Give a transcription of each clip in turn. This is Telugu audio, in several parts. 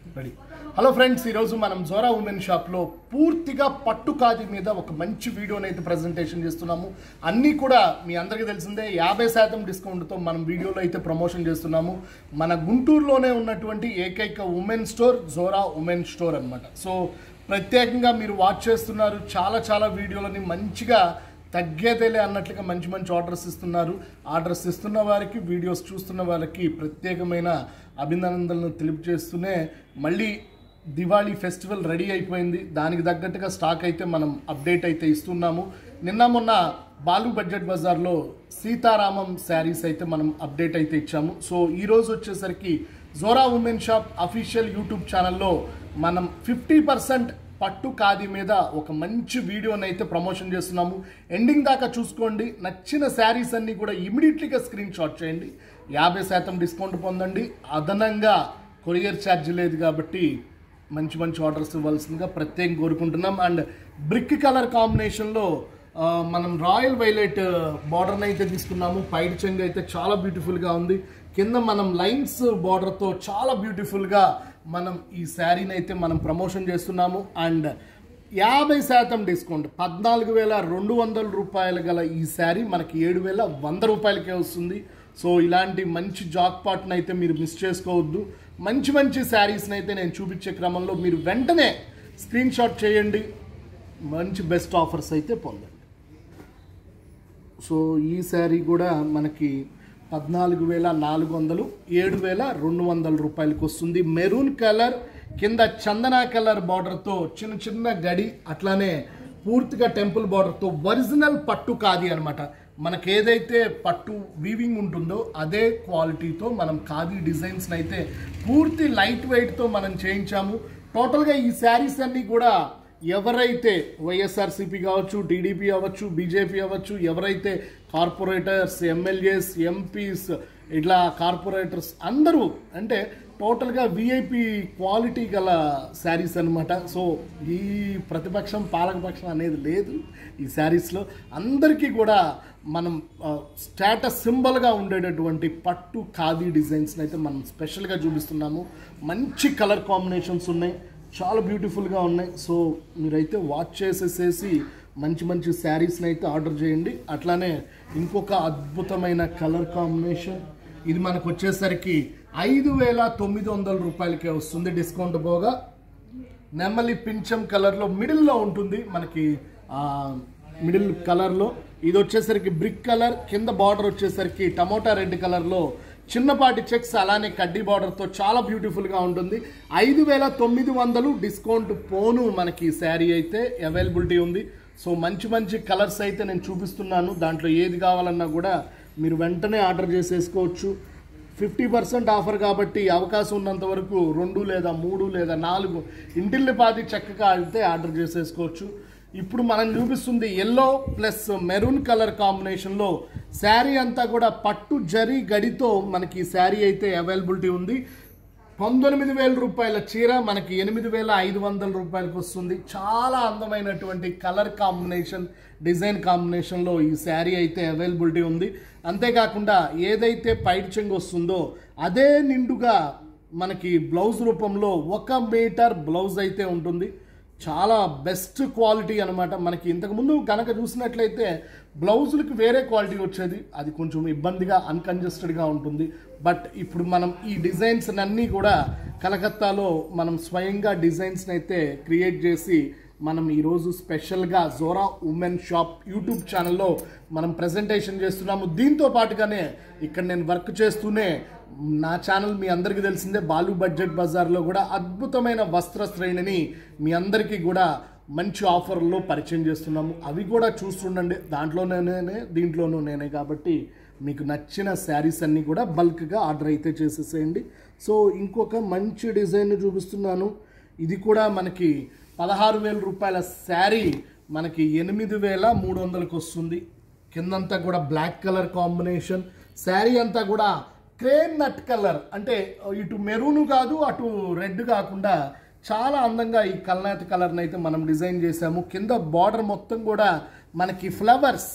రెడీ హలో ఫ్రెండ్స్ ఈరోజు మనం జోరా ఉమెన్ షాప్లో పూర్తిగా పట్టు ఖాదీ మీద ఒక మంచి వీడియోని అయితే ప్రజెంటేషన్ చేస్తున్నాము అన్నీ కూడా మీ అందరికీ తెలిసిందే యాభై శాతం డిస్కౌంట్తో మనం వీడియోలో అయితే ప్రమోషన్ చేస్తున్నాము మన గుంటూరులోనే ఉన్నటువంటి ఏకైక women store Zora women store అన్నమాట సో ప్రత్యేకంగా మీరు వాచ్ చేస్తున్నారు చాలా చాలా వీడియోలని మంచిగా తగ్గేదేలే అన్నట్లుగా మంచి మంచి ఆర్డర్స్ ఇస్తున్నారు ఆర్డర్స్ ఇస్తున్న వారికి వీడియోస్ చూస్తున్న వారికి ప్రత్యేకమైన అభినందనలను తెలియజేస్తూనే మళ్ళీ దివాళీ ఫెస్టివల్ రెడీ అయిపోయింది దానికి తగ్గట్టుగా స్టాక్ అయితే మనం అప్డేట్ అయితే ఇస్తున్నాము నిన్న మొన్న బాలు బడ్జెట్ బజార్లో సీతారామం శారీస్ అయితే మనం అప్డేట్ అయితే ఇచ్చాము సో ఈ రోజు వచ్చేసరికి Zora women shop official YouTube ఛానల్లో మనం ఫిఫ్టీ పర్సెంట్ పట్టు ఖాదీ మీద ఒక మంచి వీడియోని అయితే ప్రమోషన్ చేస్తున్నాము ఎండింగ్ దాకా చూసుకోండి నచ్చిన శారీస్ అన్నీ కూడా ఇమీడియట్లీగా స్క్రీన్ షాట్ చేయండి యాభై శాతం డిస్కౌంట్ పొందండి అదనంగా కొరియర్ ఛార్జ్ లేదు కాబట్టి మంచి మంచి ఆర్డర్స్ ఇవ్వాల్సిందిగా ప్రత్యేకం కోరుకుంటున్నాం అండ్ బ్రిక్ కలర్ కాంబినేషన్లో ఆ, మనం రాయల్ వైలెట్ బార్డర్ని అయితే తీసుకున్నాము పైడ్ చెంగు అయితే చాలా బ్యూటిఫుల్గా ఉంది కింద మనం లైన్స్ బార్డర్తో చాలా బ్యూటిఫుల్గా మనం ఈ శారీని అయితే మనం ప్రమోషన్ చేస్తున్నాము అండ్ యాభై శాతం డిస్కౌంట్ పద్నాలుగు వేల రెండు వందల రూపాయలు గల ఈ శారీ మనకి ఏడు వేల వంద రూపాయలకే వస్తుంది సో ఇలాంటి మంచి జాక్ పాట్ని అయితే మీరు మిస్ చేసుకోవద్దు మంచి మంచి శారీస్ని అయితే నేను చూపించే క్రమంలో మీరు వెంటనే స్క్రీన్ షాట్ చేయండి మంచి బెస్ట్ ఆఫర్స్ అయితే పొందండి సో ఈ శారీ కూడా మనకి పద్నాలుగు వేల నాలుగు వందలు ఏడు వేల రెండు వందల రూపాయలకి వస్తుంది మెరూన్ కలర్ కింద చందన కలర్ బార్డర్తో చిన్న చిన్న గడి అట్లానే పూర్తిగా టెంపుల్ బార్డర్తో ఒరిజినల్ పట్టు కాది అనమాట మనకి ఏదైతే పట్టు వీవింగ్ ఉంటుందో అదే క్వాలిటీతో మనం ఖాదీ డిజైన్స్ని అయితే పూర్తి లైట్ వెయిట్తో మనం చేయించాము టోటల్గా ఈ శారీస్ అన్నీ కూడా ఎవరైతే వైఎస్ఆర్సీపీ కావచ్చు టీడీపీ అవ్వచ్చు బీజేపీ అవ్వచ్చు ఎవరైతే కార్పొరేటర్స్ ఎమ్మెల్యేస్ ఎంపీస్ ఇట్లా కార్పొరేటర్స్ అందరూ అంటే టోటల్గా విఐపి క్వాలిటీ గల శారీస్ అనమాట సో ఈ ప్రతిపక్షం పాలకపక్షం అనేది లేదు ఈ శారీస్లో అందరికీ కూడా మనం స్టేటస్ సింబల్గా ఉండేటటువంటి పట్టు ఖాదీ డిజైన్స్ని అయితే మనం స్పెషల్గా చూపిస్తున్నాము మంచి కలర్ కాంబినేషన్స్ ఉన్నాయి చాలా బ్యూటిఫుల్గా ఉన్నాయి సో మీరైతే వాచ్ చేసేసేసి మంచి మంచి శారీస్ని అయితే ఆర్డర్ చేయండి అట్లానే ఇంకొక అద్భుతమైన కలర్ కాంబినేషన్ ఇది మనకు వచ్చేసరికి ఐదు వేల తొమ్మిది వందల రూపాయలకే వస్తుంది డిస్కౌంట్ పోగా నెమలి పింఛం కలర్లో మిడిల్లో ఉంటుంది మనకి ఆ, మిడిల్ కలర్లో ఇది వచ్చేసరికి బ్రిక్ కలర్ కింద బార్డర్ వచ్చేసరికి టమోటా రెడ్ కలర్లో చిన్నపాటి చెక్స్ అలానే కడ్డీ బార్డర్తో చాలా బ్యూటిఫుల్గా ఉంటుంది ఐదు వేల తొమ్మిది వందలు డిస్కౌంట్ పోను మనకి శారీ అయితే అవైలబిలిటీ ఉంది సో మంచి మంచి కలర్స్ అయితే నేను చూపిస్తున్నాను దాంట్లో ఏది కావాలన్నా కూడా మీరు వెంటనే ఆర్డర్ చేసేసుకోవచ్చు ఫిఫ్టీ పర్సెంట్ ఆఫర్ కాబట్టి అవకాశం ఉన్నంత వరకు రెండు లేదా మూడు లేదా నాలుగు ఇంటిల్లి పాది చక్కగా అయితే ఆర్డర్ చేసేసుకోవచ్చు ఇప్పుడు మనం చూపిస్తుంది ఎల్లో ప్లస్ మెరూన్ కలర్ కాంబినేషన్లో శారీ అంతా కూడా పట్టు జరీ గడితో మనకి శారీ అయితే అవైలబిలిటీ ఉంది పంతొమ్మిది వేల రూపాయల చీర మనకి ఎనిమిది వేల ఐదు వందల రూపాయలకు వస్తుంది చాలా అందమైనటువంటి కలర్ కాంబినేషన్ డిజైన్ కాంబినేషన్లో ఈ శారీ అయితే అవైలబిలిటీ ఉంది అంతేకాకుండా ఏదైతే పైట్ చెంగు వస్తుందో అదే నిండుగా మనకి బ్లౌజ్ రూపంలో ఒక మీటర్ బ్లౌజ్ అయితే ఉంటుంది చాలా బెస్ట్ క్వాలిటీ అనమాట మనకి ఇంతకుముందు కనుక చూసినట్లయితే బ్లౌజులకి వేరే క్వాలిటీ వచ్చేది అది కొంచెం ఇబ్బందిగా అన్కంజెస్టెడ్గా ఉంటుంది బట్ ఇప్పుడు మనం ఈ డిజైన్స్ అన్నీ కూడా కలకత్తాలో మనం స్వయంగా డిజైన్స్ని అయితే క్రియేట్ చేసి మనం ఈరోజు స్పెషల్గా జోరా ఉమెన్ షాప్ యూట్యూబ్ ఛానల్లో మనం ప్రజెంటేషన్ చేస్తున్నాము దీంతో పాటుగానే ఇక్కడ నేను వర్క్ చేస్తూనే నా ఛానల్ మీ అందరికీ తెలిసిందే బాలు బడ్జెట్ బజార్లో కూడా అద్భుతమైన వస్త్ర శ్రేణిని మీ అందరికీ కూడా మంచి ఆఫర్లో పరిచయం చేస్తున్నాము అవి కూడా చూస్తుండండి దాంట్లోనే నేనే దీంట్లోనూ నేనే కాబట్టి మీకు నచ్చిన శారీస్ అన్నీ కూడా బల్క్గా ఆర్డర్ అయితే చేసేసేయండి సో ఇంకొక మంచి డిజైన్ చూపిస్తున్నాను ఇది కూడా మనకి పదహారు వేల రూపాయల శారీ మనకి ఎనిమిది వేల మూడు వందలకు వస్తుంది కిందంతా కూడా బ్లాక్ కలర్ కాంబినేషన్ శారీ అంతా కూడా క్రేన్ నట్ కలర్ అంటే ఇటు మెరూన్ కాదు అటు రెడ్ కాకుండా చాలా అందంగా ఈ కల్నాథ్ కలర్ని అయితే మనం డిజైన్ చేసాము కింద బార్డర్ మొత్తం కూడా మనకి ఫ్లవర్స్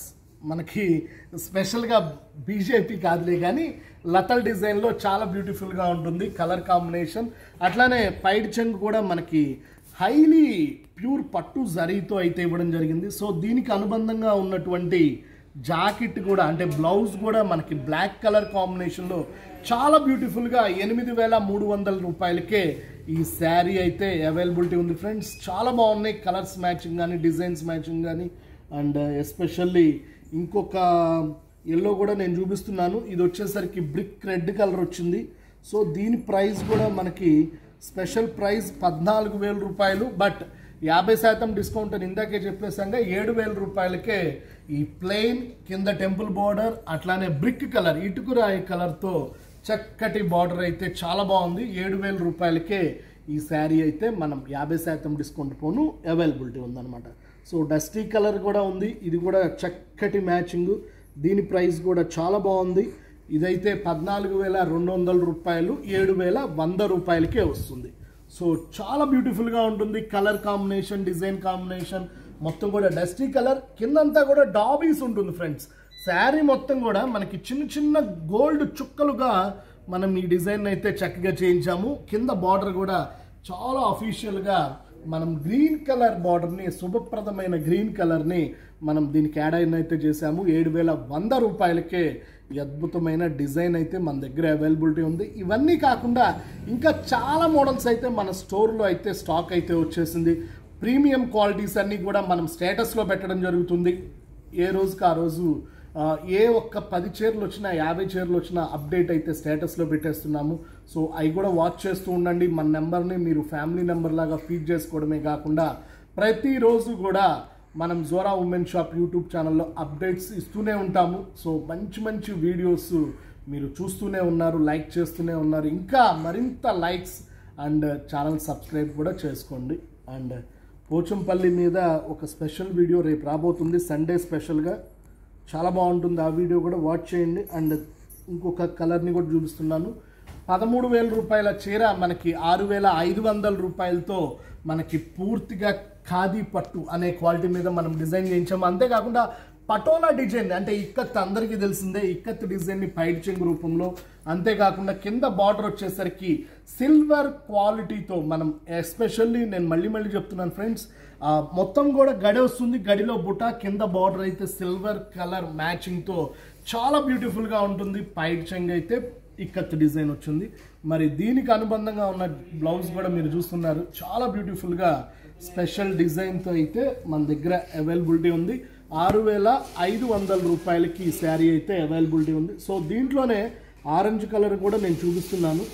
మనకి స్పెషల్గా బీజేపీ కాదులే కానీ లతల్ డిజైన్లో చాలా బ్యూటిఫుల్గా ఉంటుంది కలర్ కాంబినేషన్ అట్లానే పైడ్ చెంగు కూడా మనకి హైలీ ప్యూర్ పట్టు జరీతో అయితే ఇవ్వడం జరిగింది సో దీనికి అనుబంధంగా ఉన్నటువంటి జాకెట్ కూడా అంటే బ్లౌజ్ కూడా మనకి బ్లాక్ కలర్ కాంబినేషన్లో చాలా బ్యూటిఫుల్గా ఎనిమిది వేల మూడు వందల రూపాయలకే ఈ శారీ అయితే అవైలబిలిటీ ఉంది ఫ్రెండ్స్ చాలా బాగున్నాయి కలర్స్ మ్యాచింగ్ కానీ డిజైన్స్ మ్యాచింగ్ కానీ అండ్ ఎస్పెషల్లీ ఇంకొక ఎల్లో కూడా నేను చూపిస్తున్నాను ఇది వచ్చేసరికి బ్రిక్ రెడ్ కలర్ వచ్చింది సో దీని ప్రైస్ కూడా మనకి స్పెషల్ ప్రైస్ పద్నాలుగు వేల రూపాయలు బట్ యాభై శాతం డిస్కౌంట్ అని ఇందాకే చెప్పేసాగా ఏడు వేల రూపాయలకే ఈ ప్లెయిన్ కింద టెంపుల్ బార్డర్ అట్లానే బ్రిక్ కలర్ ఇటుకురాయి కలర్తో చక్కటి బార్డర్ అయితే చాలా బాగుంది ఏడు వేల రూపాయలకే ఈ శారీ అయితే మనం యాభై శాతం డిస్కౌంట్ పోను అవైలబిలిటీ ఉందన్నమాట సో డస్టీ కలర్ కూడా ఉంది ఇది కూడా చక్కటి మ్యాచింగ్ దీని ప్రైస్ కూడా చాలా బాగుంది ఇదైతే పద్నాలుగు వేల రెండు వందల రూపాయలు ఏడు వేల వంద రూపాయలకే వస్తుంది సో చాలా బ్యూటిఫుల్గా ఉంటుంది కలర్ కాంబినేషన్ డిజైన్ కాంబినేషన్ మొత్తం కూడా డస్టీ కలర్ కిందంతా కూడా డాబీస్ ఉంటుంది ఫ్రెండ్స్ శారీ మొత్తం కూడా మనకి చిన్న చిన్న గోల్డ్ చుక్కలుగా మనం ఈ డిజైన్ అయితే చక్కగా చేయించాము కింద బార్డర్ కూడా చాలా అఫీషియల్గా మనం గ్రీన్ కలర్ బార్డర్ని శుభప్రదమైన గ్రీన్ కలర్ని మనం దీనికి యాడ్ అయిన అయితే చేసాము ఏడు వేల వంద రూపాయలకే ఈ అద్భుతమైన డిజైన్ అయితే మన దగ్గర అవైలబిలిటీ ఉంది ఇవన్నీ కాకుండా ఇంకా చాలా మోడల్స్ అయితే మన స్టోర్లో అయితే స్టాక్ అయితే వచ్చేసింది ప్రీమియం క్వాలిటీస్ అన్నీ కూడా మనం స్టేటస్లో పెట్టడం జరుగుతుంది ఏ రోజుకి ఆ రోజు ఆ, ఏ ఒక్క పది చీరలు వచ్చినా యాభై చీరలు వచ్చినా అప్డేట్ అయితే స్టేటస్లో పెట్టేస్తున్నాము సో అవి కూడా వాచ్ చేస్తూ ఉండండి మన నెంబర్ని మీరు ఫ్యామిలీ నెంబర్ లాగా ఫీడ్ చేసుకోవడమే కాకుండా ప్రతిరోజు కూడా మనం జోరా ఉమెన్ షాప్ యూట్యూబ్ ఛానల్లో అప్డేట్స్ ఇస్తూనే ఉంటాము సో మంచి మంచి వీడియోస్ మీరు చూస్తూనే ఉన్నారు లైక్ చేస్తూనే ఉన్నారు ఇంకా మరింత లైక్స్ అండ్ ఛానల్ సబ్స్క్రైబ్ కూడా చేసుకోండి అండ్ పోచంపల్లి మీద ఒక స్పెషల్ వీడియో రేపు రాబోతుంది సండే స్పెషల్గా చాలా బాగుంటుంది ఆ వీడియో కూడా వాచ్ చేయండి అండ్ ఇంకొక కలర్ని కూడా చూపిస్తున్నాను పదమూడు వేల రూపాయల చీర మనకి ఆరు వేల ఐదు వందల రూపాయలతో మనకి పూర్తిగా ఖాదీ పట్టు అనే క్వాలిటీ మీద మనం డిజైన్ చేయించాము అంతేకాకుండా పటోలా డిజైన్ అంటే ఇక్కత్ అందరికీ తెలిసిందే ఇక్కత్ డిజైన్ని పైడ్ చెంగు రూపంలో అంతేకాకుండా కింద బార్డర్ వచ్చేసరికి సిల్వర్ క్వాలిటీతో మనం ఎస్పెషల్లీ నేను మళ్ళీ మళ్ళీ చెప్తున్నాను ఫ్రెండ్స్ ఆ, మొత్తం కూడా గడి వస్తుంది గడిలో బుట్ట కింద బార్డర్ అయితే సిల్వర్ కలర్ మ్యాచింగ్తో చాలా బ్యూటిఫుల్గా ఉంటుంది పైడ్ చెంగ్ అయితే ఇక్కత్ డిజైన్ వచ్చింది మరి దీనికి అనుబంధంగా ఉన్న బ్లౌజ్ కూడా మీరు చూస్తున్నారు చాలా బ్యూటిఫుల్గా స్పెషల్ డిజైన్తో అయితే మన దగ్గర అవైలబిలిటీ ఉంది ఆరు వేల ఐదు వందల రూపాయలకి ఈ శారీ అయితే అవైలబిలిటీ ఉంది సో దీంట్లోనే ఆరెంజ్ కలర్ కూడా నేను చూపిస్తున్నాను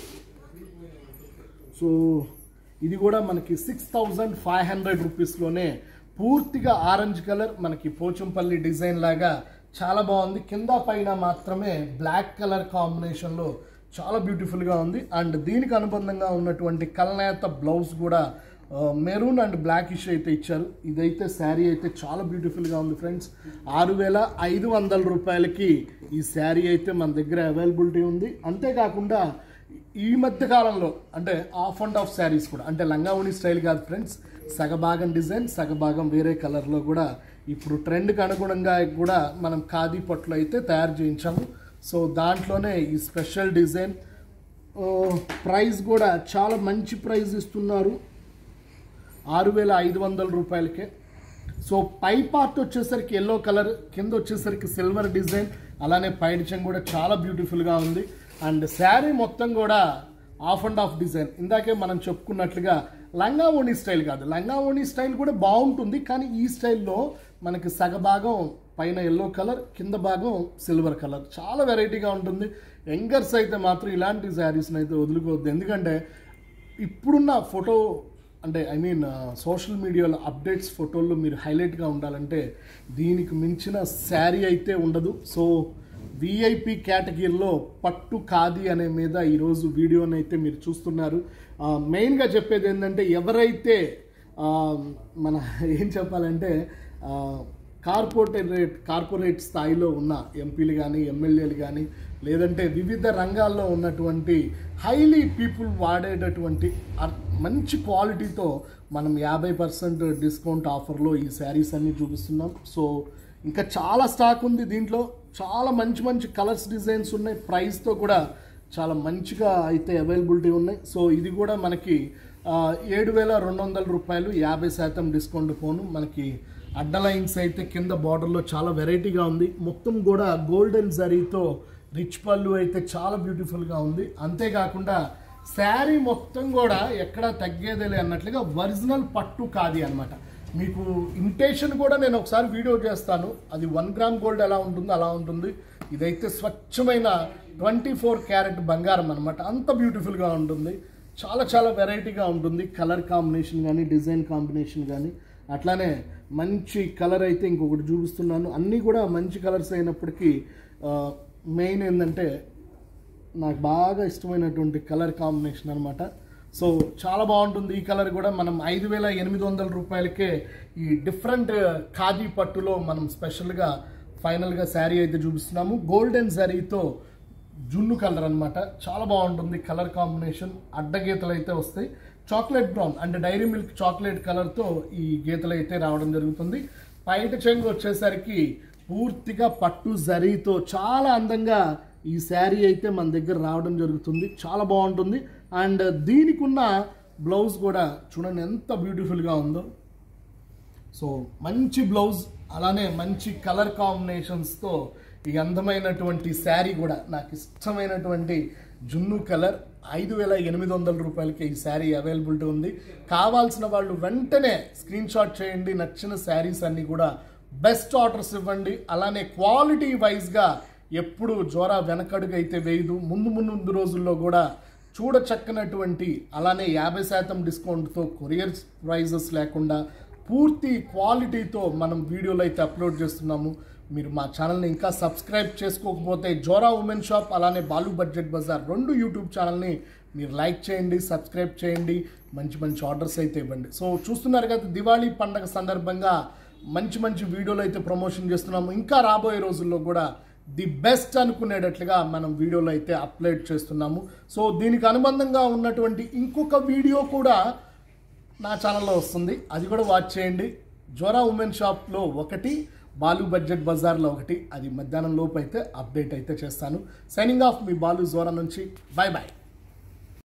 సో ఇది కూడా మనకి సిక్స్ థౌజండ్ ఫైవ్ హండ్రెడ్ రూపీస్లోనే పూర్తిగా ఆరెంజ్ కలర్ మనకి పోచంపల్లి డిజైన్ లాగా చాలా బాగుంది కింద పైన మాత్రమే బ్లాక్ కలర్ కాంబినేషన్లో చాలా బ్యూటిఫుల్గా ఉంది అండ్ దీనికి అనుబంధంగా ఉన్నటువంటి కలనేత బ్లౌజ్ కూడా మెరూన్ అండ్ బ్లాక్ ఇష్ అయితే ఇచ్చారు ఇదైతే శారీ అయితే చాలా బ్యూటిఫుల్గా ఉంది ఫ్రెండ్స్ ఆరు వేల ఐదు వందల రూపాయలకి ఈ శారీ అయితే మన దగ్గర అవైలబిలిటీ ఉంది అంతేకాకుండా ఈ మధ్య కాలంలో అంటే ఆఫ్ అండ్ ఆఫ్ శారీస్ కూడా అంటే లంగావణి స్టైల్ కాదు ఫ్రెండ్స్ సగభాగం డిజైన్ సగభాగం వేరే కలర్లో కూడా ఇప్పుడు ట్రెండ్కి అనుగుణంగా కూడా మనం ఖాదీ పట్లు అయితే తయారు చేయించాము సో దాంట్లోనే ఈ స్పెషల్ డిజైన్ ప్రైస్ కూడా చాలా మంచి ప్రైస్ ఇస్తున్నారు ఆరు వేల ఐదు వందల రూపాయలకే సో పై పార్ట్ వచ్చేసరికి ఎల్లో కలర్ కింద వచ్చేసరికి సిల్వర్ డిజైన్ అలానే పైన చెంగు కూడా చాలా బ్యూటిఫుల్గా ఉంది అండ్ శారీ మొత్తం కూడా ఆఫ్ అండ్ ఆఫ్ డిజైన్ ఇందాకే మనం చెప్పుకున్నట్లుగా లంగా ఓణి స్టైల్ కాదు లంగా ఓణి స్టైల్ కూడా బాగుంటుంది కానీ ఈ స్టైల్లో మనకి సగభాగం పైన ఎల్లో కలర్ కింద భాగం సిల్వర్ కలర్ చాలా వెరైటీగా ఉంటుంది యంగర్స్ అయితే మాత్రం ఇలాంటి శారీస్ని అయితే వదులుకోవద్దు ఎందుకంటే ఇప్పుడున్న ఫోటో అంటే ఐ మీన్ సోషల్ మీడియాలో అప్డేట్స్ ఫోటోల్లో మీరు హైలైట్గా ఉండాలంటే దీనికి మించిన శారీ అయితే ఉండదు సో విఐపి కేటగిరీలో పట్టు ఖాదీ అనే మీద ఈరోజు వీడియోని అయితే మీరు చూస్తున్నారు ఆ, మెయిన్గా చెప్పేది ఏంటంటే ఎవరైతే ఆ, మన ఏం చెప్పాలంటే ఆ, కార్పొరేట్ కార్పొరేట్ స్థాయిలో ఉన్న ఎంపీలు కానీ ఎమ్మెల్యేలు కానీ లేదంటే వివిధ రంగాల్లో ఉన్నటువంటి హైలీ పీపుల్ వాడేటటువంటి అర్- మంచి క్వాలిటీతో మనం యాభై పర్సెంట్ డిస్కౌంట్ ఆఫర్లో ఈ శారీస్ అన్ని చూపిస్తున్నాం సో ఇంకా చాలా స్టాక్ ఉంది దీంట్లో చాలా మంచి మంచి కలర్స్ డిజైన్స్ ఉన్నాయి ప్రైస్తో కూడా చాలా మంచిగా అయితే అవైలబిలిటీ ఉన్నాయి సో ఇది కూడా మనకి ఏడు వేల రెండు వందల రూపాయలు యాభై శాతం డిస్కౌంట్ పోను మనకి అడ్డ లైన్స్ అయితే కింద బార్డర్లో చాలా వెరైటీగా ఉంది మొత్తం కూడా గోల్డెన్ జరీతో రిచ్ పళ్ళు అయితే చాలా బ్యూటిఫుల్గా ఉంది అంతేకాకుండా శారీ మొత్తం కూడా ఎక్కడ తగ్గేదేలే అన్నట్లుగా ఒరిజినల్ పట్టు కాది అన్నమాట మీకు ఇమిటేషన్ కూడా నేను ఒకసారి వీడియో చేస్తాను అది వన్ గ్రామ్ గోల్డ్ ఎలా ఉంటుందో అలా ఉంటుంది ఇదైతే స్వచ్ఛమైన ట్వంటీ ఫోర్ క్యారెట్ బంగారం అనమాట అంత బ్యూటిఫుల్గా ఉంటుంది చాలా చాలా వెరైటీగా ఉంటుంది కలర్ కాంబినేషన్ కానీ డిజైన్ కాంబినేషన్ కానీ అట్లానే మంచి కలర్ అయితే ఇంకొకటి చూపిస్తున్నాను అన్నీ కూడా మంచి కలర్స్ అయినప్పటికీ మెయిన్ ఏంటంటే నాకు బాగా ఇష్టమైనటువంటి కలర్ కాంబినేషన్ అనమాట సో చాలా బాగుంటుంది ఈ కలర్ కూడా మనం ఐదు వేల ఎనిమిది వందల రూపాయలకే ఈ డిఫరెంట్ ఖాదీ పట్టులో మనం స్పెషల్గా ఫైనల్గా శారీ అయితే చూపిస్తున్నాము గోల్డెన్ జరీతో జున్ను కలర్ అన్నమాట చాలా బాగుంటుంది కలర్ కాంబినేషన్ అడ్డగీతలు అయితే వస్తాయి చాక్లెట్ బ్రౌన్ అంటే డైరీ మిల్క్ చాక్లెట్ కలర్తో ఈ గీతలు అయితే రావడం జరుగుతుంది పైట చెంగు వచ్చేసరికి పూర్తిగా పట్టు జరీతో చాలా అందంగా ఈ శారీ అయితే మన దగ్గర రావడం జరుగుతుంది చాలా బాగుంటుంది అండ్ దీనికి ఉన్న బ్లౌజ్ కూడా చూడండి ఎంత బ్యూటిఫుల్గా ఉందో సో మంచి బ్లౌజ్ అలానే మంచి కలర్ కాంబినేషన్స్తో ఈ అందమైనటువంటి శారీ కూడా నాకు ఇష్టమైనటువంటి జున్ను కలర్ ఐదు వేల ఎనిమిది వందల రూపాయలకి ఈ శారీ అవైలబిలిటీ ఉంది కావాల్సిన వాళ్ళు వెంటనే స్క్రీన్ షాట్ చేయండి నచ్చిన శారీస్ అన్నీ కూడా బెస్ట్ ఆర్డర్స్ ఇవ్వండి అలానే క్వాలిటీ వైజ్గా ఎప్పుడు జ్వర వెనకడుగు అయితే వేయదు ముందు ముందు ముందు రోజుల్లో కూడా చూడచక్కనటువంటి అలానే యాభై శాతం డిస్కౌంట్తో కొరియర్ ప్రైజెస్ లేకుండా పూర్తి క్వాలిటీతో మనం వీడియోలు అయితే అప్లోడ్ చేస్తున్నాము మీరు మా ఛానల్ని ఇంకా సబ్స్క్రైబ్ చేసుకోకపోతే జోరా ఉమెన్ షాప్ అలానే బాలు బడ్జెట్ బజార్ రెండు యూట్యూబ్ ఛానల్ని మీరు లైక్ చేయండి సబ్స్క్రైబ్ చేయండి మంచి మంచి ఆర్డర్స్ అయితే ఇవ్వండి సో చూస్తున్నారు కదా దివాళీ పండగ సందర్భంగా మంచి మంచి వీడియోలు అయితే ప్రమోషన్ చేస్తున్నాము ఇంకా రాబోయే రోజుల్లో కూడా ది బెస్ట్ అనుకునేటట్లుగా మనం వీడియోలు అయితే అప్లోడ్ చేస్తున్నాము సో దీనికి అనుబంధంగా ఉన్నటువంటి ఇంకొక వీడియో కూడా నా ఛానల్లో వస్తుంది అది కూడా వాచ్ చేయండి జోరా ఉమెన్ షాప్లో ఒకటి బాలు బడ్జెట్ బజార్లో ఒకటి అది మధ్యాహ్నం లోపు అయితే అప్డేట్ అయితే చేస్తాను సైనింగ్ ఆఫ్ మీ బాలు జోరా నుంచి బాయ్ బాయ్